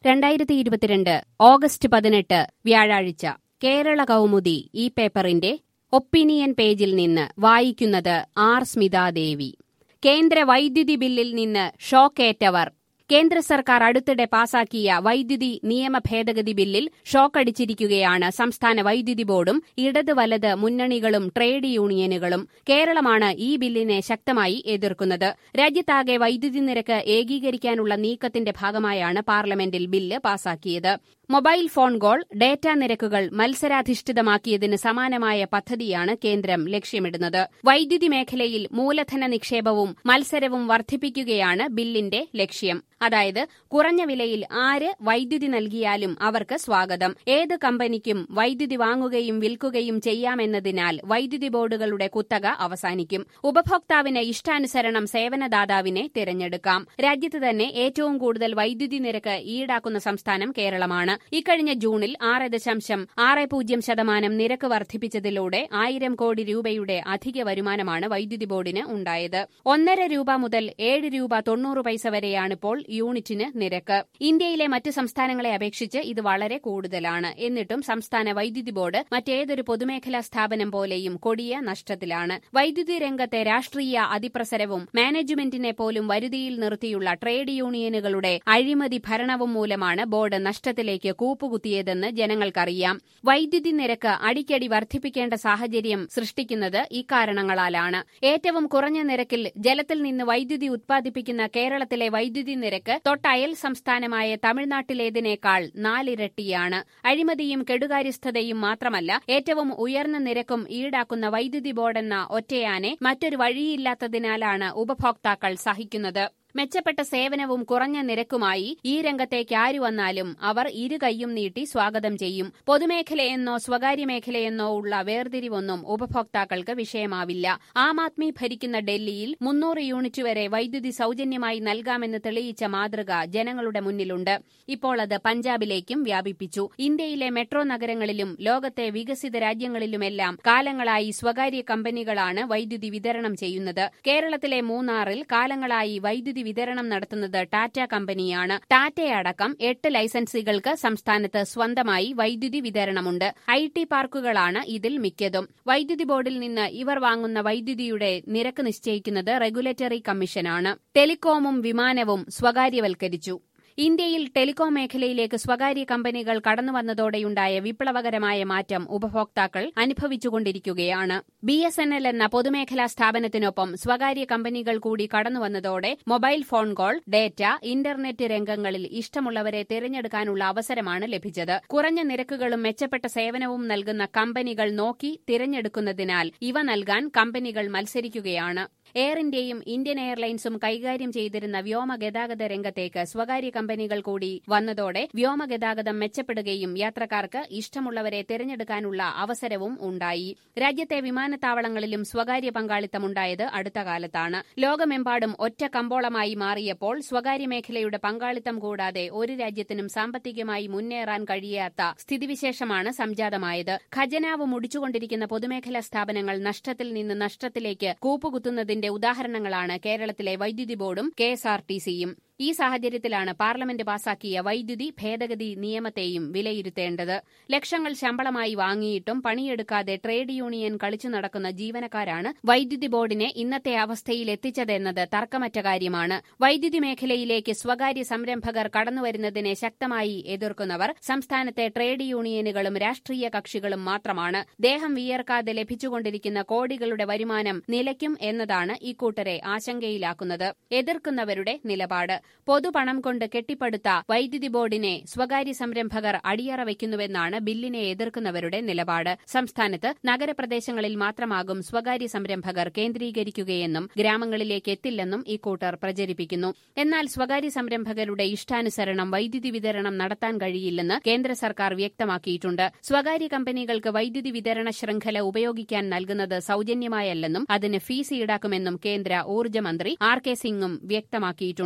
രണ്ടായിരത്തി ഇരുപത്തിരണ്ട് ഓഗസ്റ്റ് പതിനെട്ട് വ്യാഴാഴ്ച കേരള കൗമുദി ഈ പേപ്പറിന്റെ ഒപ്പീനിയൻ പേജിൽ നിന്ന് വായിക്കുന്നത് ആർ സ്മിതാദേവി കേന്ദ്ര വൈദ്യുതി ബില്ലിൽ നിന്ന് ഷോക്കേറ്റവർ കേന്ദ്ര സർക്കാർ അടുത്തിടെ പാസാക്കിയ വൈദ്യുതി നിയമ ഭേദഗതി ബില്ലിൽ ഷോക്കടിച്ചിരിക്കുകയാണ് സംസ്ഥാന വൈദ്യുതി ബോർഡും ഇടത് വലത് മുന്നണികളും ട്രേഡ് യൂണിയനുകളും കേരളമാണ് ഈ ബില്ലിനെ ശക്തമായി എതിർക്കുന്നത് രാജ്യത്താകെ വൈദ്യുതി നിരക്ക് ഏകീകരിക്കാനുള്ള നീക്കത്തിന്റെ ഭാഗമായാണ് പാർലമെന്റിൽ ബില്ല് പാസാക്കിയത് മൊബൈൽ ഫോൺ കോൾ ഡേറ്റ നിരക്കുകൾ മത്സരാധിഷ്ഠിതമാക്കിയതിന് സമാനമായ പദ്ധതിയാണ് കേന്ദ്രം ലക്ഷ്യമിടുന്നത് വൈദ്യുതി മേഖലയിൽ മൂലധന നിക്ഷേപവും മത്സരവും വർദ്ധിപ്പിക്കുകയാണ് ബില്ലിന്റെ ലക്ഷ്യം അതായത് കുറഞ്ഞ വിലയിൽ ആര് വൈദ്യുതി നൽകിയാലും അവർക്ക് സ്വാഗതം ഏത് കമ്പനിക്കും വൈദ്യുതി വാങ്ങുകയും വിൽക്കുകയും ചെയ്യാമെന്നതിനാൽ വൈദ്യുതി ബോർഡുകളുടെ കുത്തക അവസാനിക്കും ഉപഭോക്താവിന് ഇഷ്ടാനുസരണം സേവനദാതാവിനെ തിരഞ്ഞെടുക്കാം രാജ്യത്ത് തന്നെ ഏറ്റവും കൂടുതൽ വൈദ്യുതി നിരക്ക് ഈടാക്കുന്ന സംസ്ഥാനം കേരളമാണ് ഇക്കഴിഞ്ഞ ജൂണിൽ ആറ് ദശാംശം ആറ് പൂജ്യം ശതമാനം നിരക്ക് വർദ്ധിപ്പിച്ചതിലൂടെ ആയിരം കോടി രൂപയുടെ അധിക വരുമാനമാണ് വൈദ്യുതി ബോർഡിന് ഉണ്ടായത് ഒന്നര രൂപ മുതൽ ഏഴ് രൂപ തൊണ്ണൂറ് പൈസ വരെയാണിപ്പോൾ യൂണിറ്റിന് നിരക്ക് ഇന്ത്യയിലെ മറ്റ് സംസ്ഥാനങ്ങളെ അപേക്ഷിച്ച് ഇത് വളരെ കൂടുതലാണ് എന്നിട്ടും സംസ്ഥാന വൈദ്യുതി ബോർഡ് മറ്റേതൊരു പൊതുമേഖലാ സ്ഥാപനം പോലെയും കൊടിയ നഷ്ടത്തിലാണ് വൈദ്യുതി രംഗത്തെ രാഷ്ട്രീയ അതിപ്രസരവും മാനേജ്മെന്റിനെ പോലും വരുതിയിൽ നിർത്തിയുള്ള ട്രേഡ് യൂണിയനുകളുടെ അഴിമതി ഭരണവും മൂലമാണ് ബോർഡ് നഷ്ടത്തിലേക്ക് കൂപ്പുകുത്തിയതെന്ന് ജനങ്ങൾക്കറിയാം വൈദ്യുതി നിരക്ക് അടിക്കടി വർദ്ധിപ്പിക്കേണ്ട സാഹചര്യം സൃഷ്ടിക്കുന്നത് ഇക്കാരണങ്ങളാലാണ് ഏറ്റവും കുറഞ്ഞ നിരക്കിൽ ജലത്തിൽ നിന്ന് വൈദ്യുതി ഉത്പാദിപ്പിക്കുന്ന കേരളത്തിലെ വൈദ്യുതി നിരക്ക് തൊട്ടയൽ സംസ്ഥാനമായ തമിഴ്നാട്ടിലേതിനേക്കാൾ നാലിരട്ടിയാണ് അഴിമതിയും കെടുകാര്യസ്ഥതയും മാത്രമല്ല ഏറ്റവും ഉയർന്ന നിരക്കും ഈടാക്കുന്ന വൈദ്യുതി ബോർഡെന്ന ഒറ്റയാനെ മറ്റൊരു വഴിയില്ലാത്തതിനാലാണ് ഉപഭോക്താക്കൾ സഹിക്കുന്നത് മെച്ചപ്പെട്ട സേവനവും കുറഞ്ഞ നിരക്കുമായി ഈ രംഗത്തേക്ക് ആരു വന്നാലും അവർ ഇരു കൈയും നീട്ടി സ്വാഗതം ചെയ്യും പൊതുമേഖലയെന്നോ സ്വകാര്യ മേഖലയെന്നോ ഉള്ള വേർതിരിവൊന്നും ഉപഭോക്താക്കൾക്ക് വിഷയമാവില്ല ആം ആദ്മി ഭരിക്കുന്ന ഡൽഹിയിൽ മുന്നൂറ് യൂണിറ്റ് വരെ വൈദ്യുതി സൌജന്യമായി നൽകാമെന്ന് തെളിയിച്ച മാതൃക ജനങ്ങളുടെ മുന്നിലുണ്ട് ഇപ്പോൾ അത് പഞ്ചാബിലേക്കും വ്യാപിപ്പിച്ചു ഇന്ത്യയിലെ മെട്രോ നഗരങ്ങളിലും ലോകത്തെ വികസിത രാജ്യങ്ങളിലുമെല്ലാം കാലങ്ങളായി സ്വകാര്യ കമ്പനികളാണ് വൈദ്യുതി വിതരണം ചെയ്യുന്നത് കേരളത്തിലെ മൂന്നാറിൽ കാലങ്ങളായി വൈദ്യുതി വിതരണം നടത്തുന്നത് ടാറ്റ കമ്പനിയാണ് ടാറ്റയടക്കം എട്ട് ലൈസൻസികൾക്ക് സംസ്ഥാനത്ത് സ്വന്തമായി വൈദ്യുതി വിതരണമുണ്ട് ഐ ടി പാർക്കുകളാണ് ഇതിൽ മിക്കതും വൈദ്യുതി ബോർഡിൽ നിന്ന് ഇവർ വാങ്ങുന്ന വൈദ്യുതിയുടെ നിരക്ക് നിശ്ചയിക്കുന്നത് റെഗുലേറ്ററി കമ്മീഷനാണ് ടെലികോമും വിമാനവും സ്വകാര്യവൽക്കരിച്ചു ഇന്ത്യയിൽ ടെലികോം മേഖലയിലേക്ക് സ്വകാര്യ കമ്പനികൾ കടന്നുവന്നതോടെയുണ്ടായ വിപ്ലവകരമായ മാറ്റം ഉപഭോക്താക്കൾ അനുഭവിച്ചുകൊണ്ടിരിക്കുകയാണ് ബി എസ് എൻ എൽ എന്ന പൊതുമേഖലാ സ്ഥാപനത്തിനൊപ്പം സ്വകാര്യ കമ്പനികൾ കൂടി കടന്നുവന്നതോടെ mobile phone call data internet രംഗങ്ങളിൽ ഇഷ്ടമുള്ളവരെ തിരഞ്ഞെടുക്കാനുള്ള അവസരമാണ് ലഭിച്ചത് കുറഞ്ഞ നിരക്കുകളും മെച്ചപ്പെട്ട സേവനവും നൽകുന്ന കമ്പനികൾ നോക്കി തിരഞ്ഞെടുക്കുന്നതിനാൽ ഇവ നൽകാൻ കമ്പനികൾ മത്സരിക്കുകയാണ് എയർ ഇന്ത്യയും ഇന്ത്യൻ എയർലൈൻസും കൈകാര്യം ചെയ്തിരുന്ന വ്യോമഗതാഗത രംഗത്തേക്ക് സ്വകാര്യ കമ്പനികൾ കൂടി വന്നതോടെ വ്യോമഗതാഗതം മെച്ചപ്പെടുകയും യാത്രക്കാർക്ക് ഇഷ്ടമുള്ളവരെ തിരഞ്ഞെടുക്കാനുള്ള അവസരവും ഉണ്ടായി രാജ്യത്തെ വിമാനത്താവളങ്ങളിലും സ്വകാര്യ പങ്കാളിത്തമുണ്ടായത് അടുത്ത കാലത്താണ് ലോകമെമ്പാടും ഒറ്റ കമ്പോളമായി മാറിയപ്പോൾ സ്വകാര്യ മേഖലയുടെ പങ്കാളിത്തം കൂടാതെ ഒരു രാജ്യത്തിനും സാമ്പത്തികമായി മുന്നേറാൻ കഴിയാത്ത സ്ഥിതിവിശേഷമാണ് സംജാതമായത് ഖജനാവ് മുടിച്ചുകൊണ്ടിരിക്കുന്ന പൊതുമേഖലാ സ്ഥാപനങ്ങൾ നഷ്ടത്തിൽ നിന്ന് നഷ്ടത്തിലേക്ക് കൂപ്പുകുത്തുന്നതിന്റെ ഉദാഹരണങ്ങളാണ് കേരളത്തിലെ വൈദ്യുതി ബോർഡും കെഎസ്ആർടിസിയും ഈ സാഹചര്യത്തിലാണ് പാർലമെന്റ് പാസാക്കിയ വൈദ്യുതി ഭേദഗതി നിയമത്തെയും വിലയിരുത്തേണ്ടത് ലക്ഷങ്ങൾ ശമ്പളമായി വാങ്ങിയിട്ടും പണിയെടുക്കാതെ ട്രേഡ് യൂണിയൻ കളിച്ചു നടക്കുന്ന ജീവനക്കാരാണ് വൈദ്യുതി ബോർഡിനെ ഇന്നത്തെ അവസ്ഥയിൽ എത്തിച്ചതെന്നത് തർക്കമറ്റ കാര്യമാണ് വൈദ്യുതി മേഖലയിലേക്ക് സ്വകാര്യ സംരംഭകർ കടന്നുവരുന്നതിനെ ശക്തമായി എതിർക്കുന്നവർ സംസ്ഥാനത്തെ ട്രേഡ് യൂണിയനുകളും രാഷ്ട്രീയ കക്ഷികളും മാത്രമാണ് ദേഹം വിയർക്കാതെ ലഭിച്ചുകൊണ്ടിരിക്കുന്ന കോടികളുടെ വരുമാനം നിലയ്ക്കും എന്നതാണ് ഇക്കൂട്ടരെ ആശങ്കയിലാക്കുന്നത് എതിർക്കുന്നവരുടെ നിലപാട് പൊതുപണം കൊണ്ട് കെട്ടിപ്പടുത്ത വൈദ്യുതി ബോർഡിനെ സ്വകാര്യ സംരംഭകർ അടിയറ വയ്ക്കുന്നുവെന്നാണ് ബില്ലിനെ എതിർക്കുന്നവരുടെ നിലപാട് സംസ്ഥാനത്ത് നഗരപ്രദേശങ്ങളിൽ മാത്രമാകും സ്വകാര്യ സംരംഭകർ കേന്ദ്രീകരിക്കുകയെന്നും ഗ്രാമങ്ങളിലേക്ക് എത്തില്ലെന്നും ഇക്കൂട്ടർ പ്രചരിപ്പിക്കുന്നു എന്നാൽ സ്വകാര്യ സംരംഭകരുടെ ഇഷ്ടാനുസരണം വൈദ്യുതി വിതരണം നടത്താൻ കഴിയില്ലെന്ന് കേന്ദ്ര സർക്കാർ വ്യക്തമാക്കിയിട്ടുണ്ട് സ്വകാര്യ കമ്പനികൾക്ക് വൈദ്യുതി വിതരണ ശൃംഖല ഉപയോഗിക്കാൻ നൽകുന്നത് സൌജന്യമായല്ലെന്നും അതിന് ഫീസ് ഈടാക്കുമെന്നും കേന്ദ്ര ഊർജ്ജമന്ത്രി ആർ കെ സിംഗും വ്യക്തമാക്കിയിട്ടുണ്ട്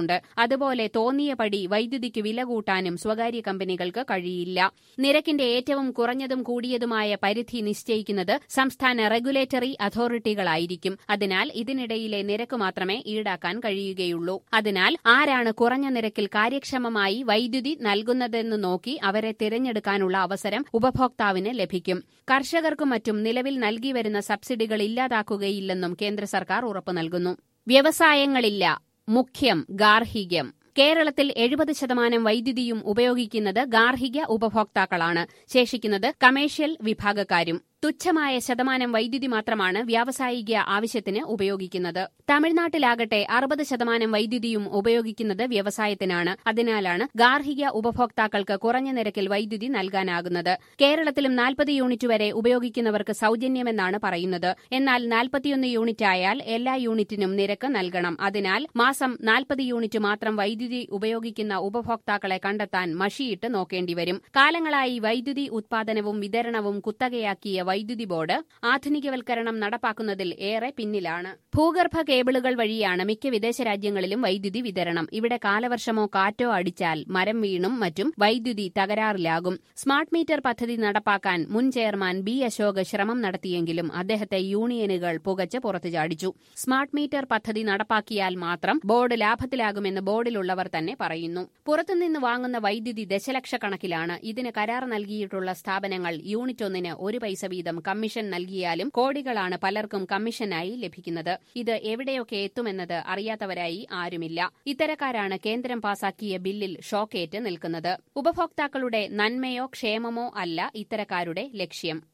അതുപോലെ തോന്നിയപടി വൈദ്യുതിക്ക് വില കൂട്ടാനും സ്വകാര്യ കമ്പനികൾക്ക് കഴിയില്ല നിരക്കിന്റെ ഏറ്റവും കുറഞ്ഞതും കൂടിയതുമായ പരിധി നിശ്ചയിക്കുന്നത് സംസ്ഥാന റെഗുലേറ്ററി അതോറിറ്റികളായിരിക്കും അതിനാൽ ഇതിനിടയിലെ നിരക്ക് മാത്രമേ ഈടാക്കാൻ കഴിയുകയുള്ളൂ അതിനാൽ ആരാണ് കുറഞ്ഞ നിരക്കിൽ കാര്യക്ഷമമായി വൈദ്യുതി നൽകുന്നതെന്ന് നോക്കി അവരെ തിരഞ്ഞെടുക്കാനുള്ള അവസരം ഉപഭോക്താവിന് ലഭിക്കും കർഷകർക്കും മറ്റും നിലവിൽ നൽകി വരുന്ന സബ്സിഡികൾ ഇല്ലാതാക്കുകയില്ലെന്നും കേന്ദ്ര സർക്കാർ ഉറപ്പു നൽകുന്നു വ്യവസായങ്ങളില്ല മുഖ്യം ഗാർഹികം കേരളത്തിൽ എഴുപത് ശതമാനം വൈദ്യുതിയും ഉപയോഗിക്കുന്നത് ഗാർഹിക ഉപഭോക്താക്കളാണ് ശേഷിക്കുന്നത് കമേഴ്ഷ്യൽ വിഭാഗക്കാരും തുച്ഛമായ ശതമാനം വൈദ്യുതി മാത്രമാണ് വ്യാവസായിക ആവശ്യത്തിന് ഉപയോഗിക്കുന്നത് തമിഴ്നാട്ടിലാകട്ടെ അറുപത് ശതമാനം വൈദ്യുതിയും ഉപയോഗിക്കുന്നത് വ്യവസായത്തിനാണ് അതിനാലാണ് ഗാർഹിക ഉപഭോക്താക്കൾക്ക് കുറഞ്ഞ നിരക്കിൽ വൈദ്യുതി നൽകാനാകുന്നത് കേരളത്തിലും നാൽപ്പത് യൂണിറ്റ് വരെ ഉപയോഗിക്കുന്നവർക്ക് സൌജന്യമെന്നാണ് പറയുന്നത് എന്നാൽ നാൽപ്പത്തിയൊന്ന് യൂണിറ്റ് ആയാൽ എല്ലാ യൂണിറ്റിനും നിരക്ക് നൽകണം അതിനാൽ മാസം നാൽപ്പത് യൂണിറ്റ് മാത്രം വൈദ്യുതി ഉപയോഗിക്കുന്ന ഉപഭോക്താക്കളെ കണ്ടെത്താൻ മഷിയിട്ട് നോക്കേണ്ടിവരും കാലങ്ങളായി വൈദ്യുതി ഉത്പാദനവും വിതരണവും കുത്തകയാക്കിയ വൈദ്യുതി ബോർഡ് ആധുനികവൽക്കരണം നടപ്പാക്കുന്നതിൽ ഏറെ പിന്നിലാണ് ഭൂഗർഭ കേബിളുകൾ വഴിയാണ് മിക്ക വിദേശ രാജ്യങ്ങളിലും വൈദ്യുതി വിതരണം ഇവിടെ കാലവർഷമോ കാറ്റോ അടിച്ചാൽ മരം വീണും മറ്റും വൈദ്യുതി തകരാറിലാകും സ്മാർട്ട് മീറ്റർ പദ്ധതി നടപ്പാക്കാൻ മുൻ ചെയർമാൻ ബി അശോക് ശ്രമം നടത്തിയെങ്കിലും അദ്ദേഹത്തെ യൂണിയനുകൾ പുകച്ച് പുറത്തു ചാടിച്ചു സ്മാർട്ട് മീറ്റർ പദ്ധതി നടപ്പാക്കിയാൽ മാത്രം ബോർഡ് ലാഭത്തിലാകുമെന്ന് ബോർഡിലുള്ളവർ തന്നെ പറയുന്നു പുറത്തുനിന്ന് വാങ്ങുന്ന വൈദ്യുതി ദശലക്ഷക്കണക്കിലാണ് ഇതിന് കരാർ നൽകിയിട്ടുള്ള സ്ഥാപനങ്ങൾ യൂണിറ്റ് ഒന്നിന് ഒരു പൈസ വീതം കമ്മീഷൻ നൽകിയാലും കോടികളാണ് പലർക്കും കമ്മീഷനായി ലഭിക്കുന്നത് ഇത് എവിടെയൊക്കെ എത്തുമെന്നത് അറിയാത്തവരായി ആരുമില്ല ഇത്തരക്കാരാണ് കേന്ദ്രം പാസാക്കിയ ബില്ലിൽ ഷോക്കേറ്റ് നിൽക്കുന്നത് ഉപഭോക്താക്കളുടെ നന്മയോ ക്ഷേമമോ അല്ല ഇത്തരക്കാരുടെ ലക്ഷ്യം